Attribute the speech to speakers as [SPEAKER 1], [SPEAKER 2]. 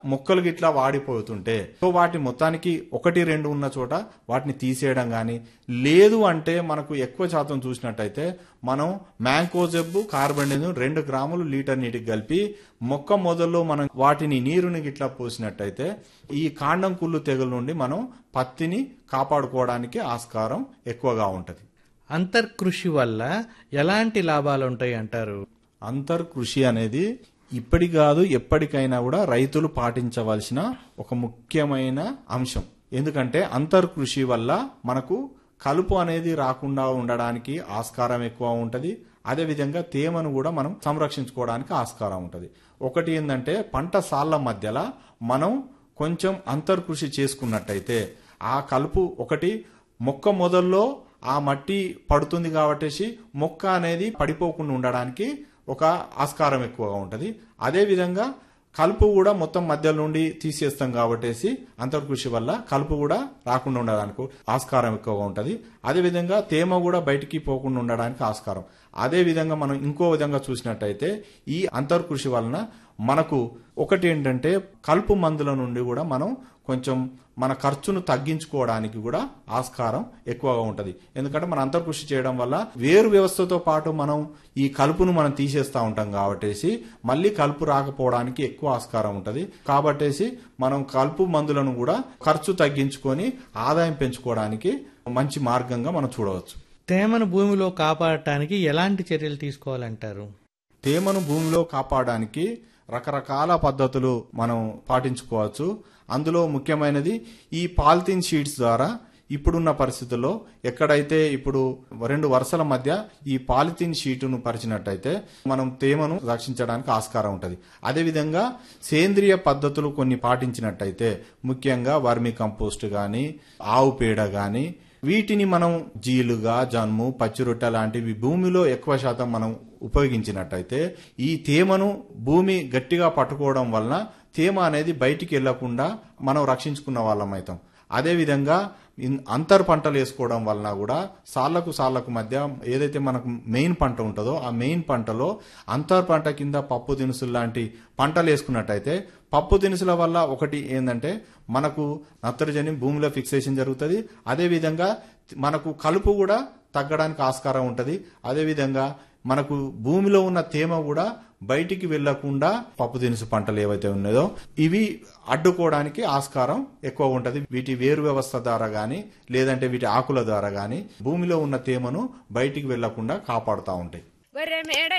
[SPEAKER 1] మొక్కలు గిట్లా వాడిపోతుంటే సో వాటి మొత్తానికి ఒకటి రెండు ఉన్న చోట వాటిని తీసేయడం కానీ లేదు అంటే మనకు ఎక్కువ శాతం చూసినట్టయితే మనం మ్యాంకోజెబ్ కార్బన్ రెండు గ్రాములు లీటర్ నీటికి కలిపి మొక్క మొదల్లో మనం వాటిని నీరుని గిట్లా పోసినట్టయితే ఈ కాండం కుళ్ళు తెగుల నుండి మనం పత్తిని కాపాడుకోవడానికి ఆస్కారం ఎక్కువగా ఉంటది
[SPEAKER 2] అంతర్కృషి వల్ల ఎలాంటి లాభాలు ఉంటాయి అంటారు
[SPEAKER 1] అంతర్ కృషి అనేది ఇప్పటి కాదు ఎప్పటికైనా కూడా రైతులు పాటించవలసిన ఒక ముఖ్యమైన అంశం ఎందుకంటే అంతర్ కృషి వల్ల మనకు కలుపు అనేది రాకుండా ఉండడానికి ఆస్కారం ఎక్కువ ఉంటది అదేవిధంగా తేమను కూడా మనం సంరక్షించుకోవడానికి ఆస్కారం ఉంటది ఒకటి ఏంటంటే పంట సాళ్ల మధ్యలో మనం కొంచెం అంతర్కృషి చేసుకున్నట్టయితే ఆ కలుపు ఒకటి మొక్క మొదల్లో ఆ మట్టి పడుతుంది కాబట్టేసి మొక్క అనేది పడిపోకుండా ఉండడానికి ఒక ఆస్కారం ఎక్కువగా ఉంటది అదే విధంగా కలుపు కూడా మొత్తం మధ్య నుండి తీసేస్తాం కాబట్టేసి అంతర్కృషి వల్ల కలుపు కూడా రాకుండా ఉండడానికి ఆస్కారం ఎక్కువగా ఉంటది అదే విధంగా తేమ కూడా బయటికి పోకుండా ఉండడానికి ఆస్కారం అదే విధంగా మనం ఇంకో విధంగా చూసినట్టయితే ఈ అంతర్కృషి వలన మనకు ఒకటి ఏంటంటే కలుపు మందుల నుండి కూడా మనం కొంచెం మన ఖర్చును తగ్గించుకోవడానికి కూడా ఆస్కారం ఎక్కువగా ఉంటది ఎందుకంటే మన అంతర్కృషి చేయడం వల్ల వేరు వ్యవస్థతో పాటు మనం ఈ కలుపును మనం తీసేస్తా ఉంటాం కాబట్టేసి మళ్ళీ కలుపు రాకపోవడానికి ఎక్కువ ఆస్కారం ఉంటది కాబట్టేసి మనం కలుపు మందులను కూడా ఖర్చు తగ్గించుకొని ఆదాయం పెంచుకోవడానికి మంచి మార్గంగా మనం చూడవచ్చు
[SPEAKER 2] తేమను భూమిలో కాపాడటానికి ఎలాంటి చర్యలు తీసుకోవాలంటారు
[SPEAKER 1] తేమను భూమిలో కాపాడడానికి రకరకాల పద్ధతులు మనం పాటించుకోవచ్చు అందులో ముఖ్యమైనది ఈ పాలిథిన్ షీట్స్ ద్వారా ఇప్పుడున్న పరిస్థితుల్లో ఎక్కడైతే ఇప్పుడు రెండు వరుసల మధ్య ఈ పాలిథిన్ షీటును పరిచినట్టయితే మనం తేమను రక్షించడానికి ఆస్కారం ఉంటుంది అదేవిధంగా సేంద్రియ పద్ధతులు కొన్ని పాటించినట్టయితే ముఖ్యంగా వర్మి కంపోస్ట్ గాని ఆవు పేడ గాని వీటిని మనం జీలుగా జన్ము పచ్చిరొట్టె లాంటివి భూమిలో ఎక్కువ శాతం మనం ఉపయోగించినట్టయితే ఈ తేమను భూమి గట్టిగా పట్టుకోవడం వలన తేమ అనేది బయటికి వెళ్లకుండా మనం రక్షించుకున్న వాళ్ళం అవుతాం అదేవిధంగా ఇన్- అంతర్ పంటలు వేసుకోవడం వలన కూడా సాళ్లకు సాళ్లకు మధ్య ఏదైతే మనకు మెయిన్ పంట ఉంటుందో ఆ మెయిన్ పంటలో అంతర్ పంట కింద పప్పు దినుసులు లాంటి పంటలు వేసుకున్నట్టయితే పప్పు దినుసుల వల్ల ఒకటి ఏంటంటే మనకు నత్రజని భూమిలో ఫిక్సేషన్ జరుగుతుంది అదేవిధంగా మనకు కలుపు కూడా తగ్గడానికి ఆస్కారం ఉంటుంది అదేవిధంగా మనకు భూమిలో ఉన్న తేమ కూడా బయటికి వెళ్లకుండా పప్పు దినుసు పంటలు ఏవైతే ఉన్నాయో ఇవి అడ్డుకోవడానికి ఆస్కారం ఎక్కువ ఉంటది వీటి వేరు వ్యవస్థ ద్వారా గాని లేదంటే వీటి ఆకుల ద్వారా గాని భూమిలో ఉన్న తేమను బయటికి వెళ్లకుండా కాపాడుతూ ఉంటాయి
[SPEAKER 3] గొర్రె మేడ